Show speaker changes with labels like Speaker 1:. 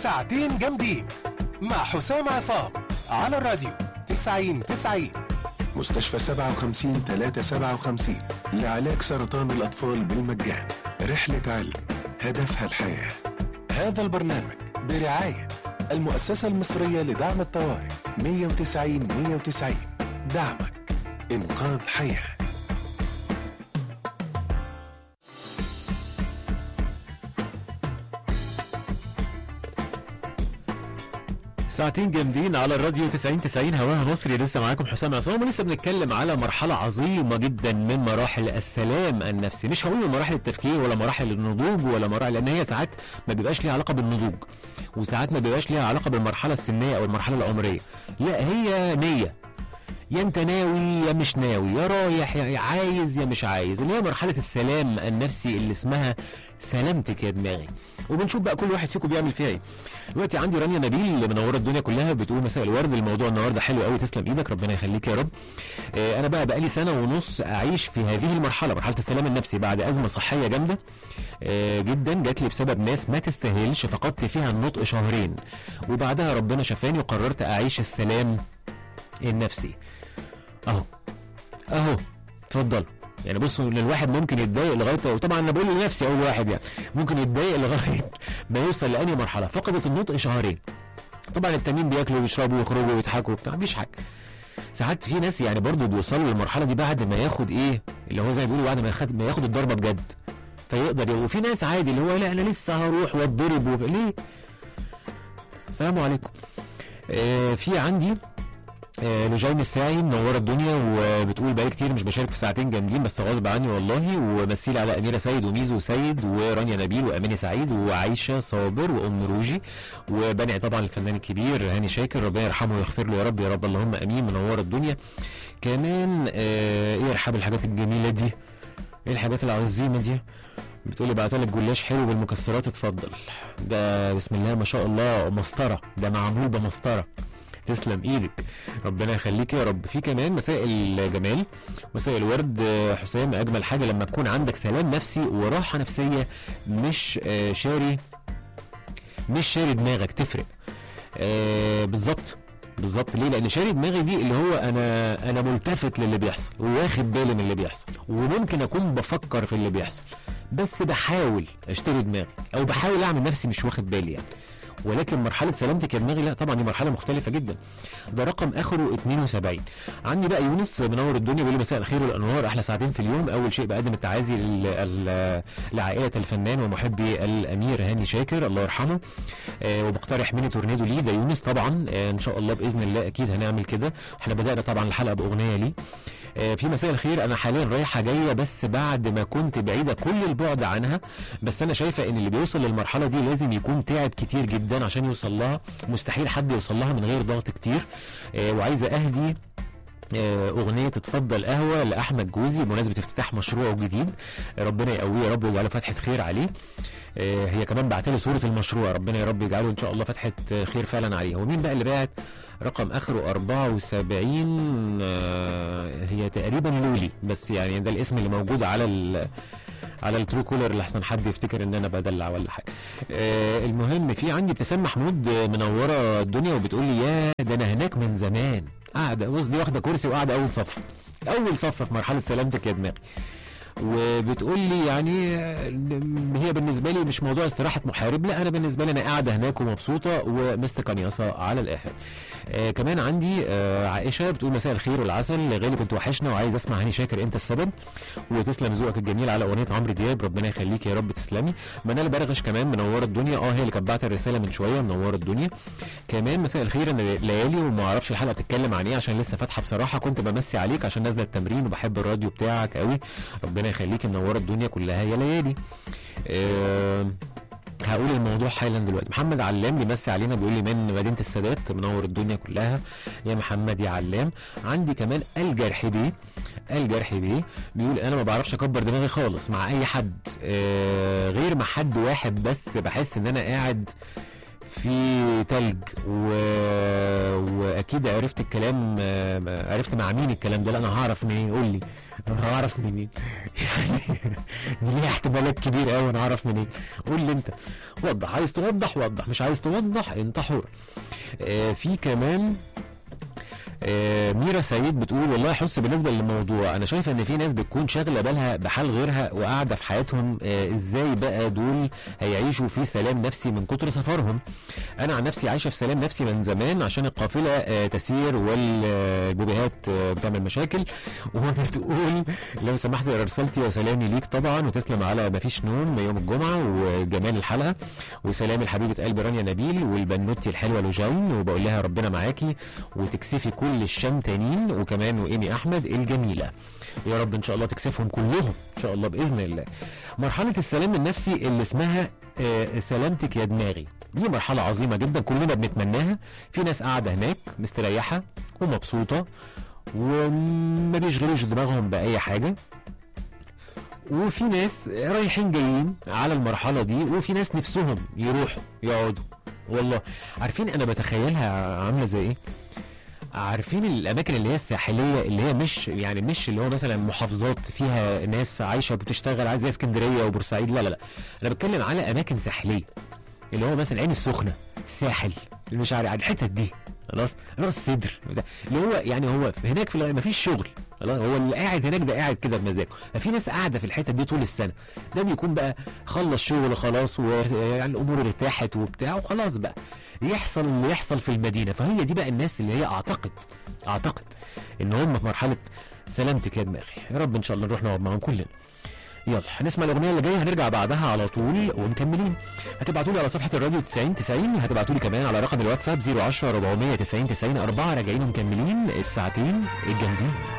Speaker 1: ساعتين جامدين مع حسام عصام على الراديو 90 90
Speaker 2: مستشفى 57 357 لعلاج سرطان الأطفال بالمجان رحلة علم هدفها الحياة هذا البرنامج برعاية المؤسسة المصرية لدعم الطوارئ 190 190 دعمك إنقاذ حياه
Speaker 3: ساعتين جامدين على الراديو 90 90 هواها مصري لسه معاكم حسام عصام ولسه بنتكلم على مرحله عظيمه جدا من مراحل السلام النفسي مش هقول من مراحل التفكير ولا مراحل النضوج ولا مراحل لان هي ساعات ما بيبقاش ليها علاقه بالنضوج وساعات ما بيبقاش ليها علاقه بالمرحله السنيه او المرحله العمريه لا هي نيه يا انت ناوي يا مش ناوي يا رايح يا عايز يا مش عايز اللي هي مرحله السلام النفسي اللي اسمها سلامتك يا دماغي وبنشوف بقى كل واحد فيكم بيعمل فيها ايه دلوقتي عندي رانيا نبيل اللي منوره الدنيا كلها بتقول مساء الورد الموضوع النهارده حلو قوي تسلم ايدك ربنا يخليك يا رب آه انا بقى بقالي سنه ونص اعيش في هذه المرحله مرحله السلام النفسي بعد ازمه صحيه جامده آه جدا جات لي بسبب ناس ما تستاهلش فقدت فيها النطق شهرين وبعدها ربنا شفاني وقررت اعيش السلام النفسي اهو اهو اتفضل يعني بصوا ان الواحد ممكن يتضايق لغايه وطبعا انا بقول لنفسي اول واحد يعني ممكن يتضايق لغايه ما يوصل لاني مرحله فقدت النطق شهرين طبعا التانيين بياكلوا ويشربوا ويخرجوا ويضحكوا وبتاع مفيش حاجه ساعات في ناس يعني برضو بيوصلوا للمرحله دي بعد ما ياخد ايه اللي هو زي ما بيقولوا بعد ما ياخد ما ياخد الضربه بجد فيقدر وفي ناس عادي اللي هو لا انا لسه هروح واتضرب وب... ليه؟ السلام عليكم آه في عندي آه نجاين الساعي منوره الدنيا وبتقول بقالي كتير مش بشارك في ساعتين جامدين بس غصب عني والله ومثيل على اميره سيد وميزو سيد ورانيا نبيل واماني سعيد وعايشه صابر وام روجي وبنعي طبعا الفنان الكبير هاني شاكر ربنا يرحمه ويغفر له يا رب يا رب اللهم امين منوره الدنيا كمان آه ايه ارحاب الحاجات الجميله دي ايه الحاجات العظيمه دي بتقولي بعت لك جلاش حلو بالمكسرات اتفضل ده بسم الله ما شاء الله مسطره ده معمول بمسطره تسلم ايدك ربنا يخليك يا رب في كمان مساء الجمال مساء الورد حسام اجمل حاجه لما تكون عندك سلام نفسي وراحه نفسيه مش آه شاري مش شاري دماغك تفرق آه بالظبط بالظبط ليه؟ لان شاري دماغي دي اللي هو انا انا ملتفت للي بيحصل وواخد بالي من اللي بيحصل وممكن اكون بفكر في اللي بيحصل بس بحاول اشتري دماغي او بحاول اعمل نفسي مش واخد بالي يعني ولكن مرحله سلامتك يا دماغي لا طبعا دي مرحله مختلفه جدا ده رقم اخره 72 عندي بقى يونس منور الدنيا بيقول لي مساء الخير والانوار احلى ساعتين في اليوم اول شيء بقدم التعازي لعائله الفنان ومحبي الامير هاني شاكر الله يرحمه آه وبقترح ميني تورنيدو ليه ده يونس طبعا آه ان شاء الله باذن الله اكيد هنعمل كده احنا بدانا طبعا الحلقه باغنيه ليه آه في مساء الخير انا حاليا رايحه جايه بس بعد ما كنت بعيده كل البعد عنها بس انا شايفه ان اللي بيوصل للمرحله دي لازم يكون تعب كتير جدا عشان يوصل لها مستحيل حد يوصل لها من غير ضغط كتير آه وعايزه اهدي أغنية تتفضل قهوة لأحمد جوزي بمناسبة افتتاح مشروعه الجديد ربنا يقويه يا رب ويجعله فتحة خير عليه هي كمان بعتلي صورة المشروع ربنا يا رب يجعله إن شاء الله فتحة خير فعلا عليه ومين بقى اللي بعت رقم آخره 74 هي تقريبا لولي بس يعني ده الاسم اللي موجود على ال على الترو كولر اللي احسن حد يفتكر ان انا بدلع ولا حاجه آه المهم في عندي ابتسام محمود منوره الدنيا وبتقول لي يا ده انا هناك من زمان قاعده بص دي واخده كرسي وقاعده اول صف اول صف في مرحله سلامتك يا دماغي وبتقول لي يعني هي بالنسبه لي مش موضوع استراحه محارب لا انا بالنسبه لي انا قاعده هناك ومبسوطه ومستقنيصه على الاخر آه كمان عندي آه عائشه بتقول مساء الخير والعسل غالي كنت وحشنا وعايز اسمع هاني شاكر انت السبب وتسلم ذوقك الجميل على اغنيه عمرو دياب ربنا يخليك يا رب تسلمي منال برغش كمان منوره الدنيا اه هي اللي كانت بعت الرساله من شويه منوره الدنيا كمان مساء الخير انا ليالي وما اعرفش الحلقه بتتكلم عن ايه عشان لسه فاتحه بصراحه كنت بمسي عليك عشان نازله التمرين وبحب الراديو بتاعك قوي ربنا يخليك منوره الدنيا كلها يا ليالي أه هقول الموضوع حالا دلوقتي محمد علام بيمسي علينا بيقول لي من مدينه السادات منور الدنيا كلها يا محمد يا علام عندي كمان الجرح بيه الجرح بيه بيقول انا ما بعرفش اكبر دماغي خالص مع اي حد آه غير مع حد واحد بس بحس ان انا قاعد في تلج و... واكيد عرفت الكلام آه، عرفت مع مين الكلام ده لا انا هعرف منين قول لي انا هعرف منين يعني دي ليها احتمالات كبيره قوي انا هعرف منين قول لي انت وضح عايز توضح وضح مش عايز توضح انت حر آه، في كمان آه، ميرا سعيد بتقول والله حس بالنسبه للموضوع انا شايفه ان في ناس بتكون شاغله بالها بحال غيرها وقاعده في حياتهم آه، ازاي بقى دول هيعيشوا في سلام نفسي من كتر سفرهم انا عن نفسي عايشه في سلام نفسي من زمان عشان القافله آه، تسير والبوبيهات آه، بتعمل مشاكل وبتقول لو سمحت ارسلتي وسلامي ليك طبعا وتسلم على ما فيش نوم يوم الجمعه وجمال الحلقه وسلام لحبيبه قلبي رانيا نبيل والبنوتي الحلوه لوجين وبقول لها ربنا معاكي وتكسفي كل الشمتانين وكمان وايمي احمد الجميله يا رب ان شاء الله تكسفهم كلهم ان شاء الله باذن الله مرحله السلام النفسي اللي اسمها آه، سلامتك يا دماغي دي مرحلة عظيمة جدا كلنا بنتمناها في ناس قاعدة هناك مستريحة ومبسوطة وما بيشغلوش دماغهم بأي حاجة وفي ناس رايحين جايين على المرحلة دي وفي ناس نفسهم يروحوا يقعدوا والله عارفين انا بتخيلها عاملة زي ايه عارفين الاماكن اللي هي الساحليه اللي هي مش يعني مش اللي هو مثلا محافظات فيها ناس عايشه وبتشتغل عايز زي اسكندريه وبورسعيد لا لا لا انا بتكلم على اماكن ساحليه اللي هو مثلا العين السخنه الساحل مش عارف الحتت دي خلاص راس سدر بتاع. اللي هو يعني هو هناك في ما فيش شغل خلاص هو اللي قاعد هناك ده قاعد كده بمزاجه ففي ناس قاعده في الحتت دي طول السنه ده بيكون بقى خلص شغل خلاص ويعني الامور ارتاحت وبتاع وخلاص بقى يحصل اللي يحصل في المدينه فهي دي بقى الناس اللي هي اعتقد اعتقد ان هم في مرحله سلامتك يا دماغي يا رب ان شاء الله نروح نقعد معاهم كلنا يلا هنسمع الاغنيه اللي جايه هنرجع بعدها على طول ومكملين هتبعتوا لي على صفحه الراديو 90 90 هتبعتوا لي كمان على رقم الواتساب 010 490 90 4 راجعين ومكملين الساعتين الجامدين